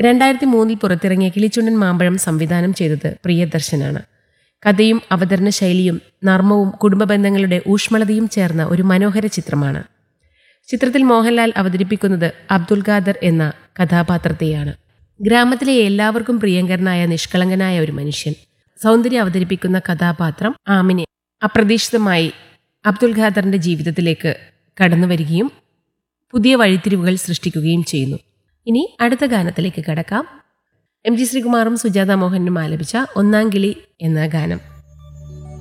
രണ്ടായിരത്തി മൂന്നിൽ പുറത്തിറങ്ങിയ കിളിച്ചുണ്ടൻ മാമ്പഴം സംവിധാനം ചെയ്തത് പ്രിയദർശനാണ് കഥയും അവതരണ ശൈലിയും നർമ്മവും കുടുംബ ബന്ധങ്ങളുടെ ഊഷ്മളതയും ചേർന്ന ഒരു മനോഹര ചിത്രമാണ് ചിത്രത്തിൽ മോഹൻലാൽ അവതരിപ്പിക്കുന്നത് അബ്ദുൽ ഖാദർ എന്ന കഥാപാത്രത്തെയാണ് ഗ്രാമത്തിലെ എല്ലാവർക്കും പ്രിയങ്കരനായ നിഷ്കളങ്കനായ ഒരു മനുഷ്യൻ സൗന്ദര്യം അവതരിപ്പിക്കുന്ന കഥാപാത്രം ആമിനെ അപ്രതീക്ഷിതമായി അബ്ദുൽ ഖാദറിന്റെ ജീവിതത്തിലേക്ക് കടന്നു വരികയും പുതിയ വഴിത്തിരിവുകൾ സൃഷ്ടിക്കുകയും ചെയ്യുന്നു ഇനി അടുത്ത ഗാനത്തിലേക്ക് കടക്കാം എം ജി ശ്രീകുമാറും സുജാത മോഹനും ആലപിച്ച ഒന്നാം കിളി എന്ന ഗാനം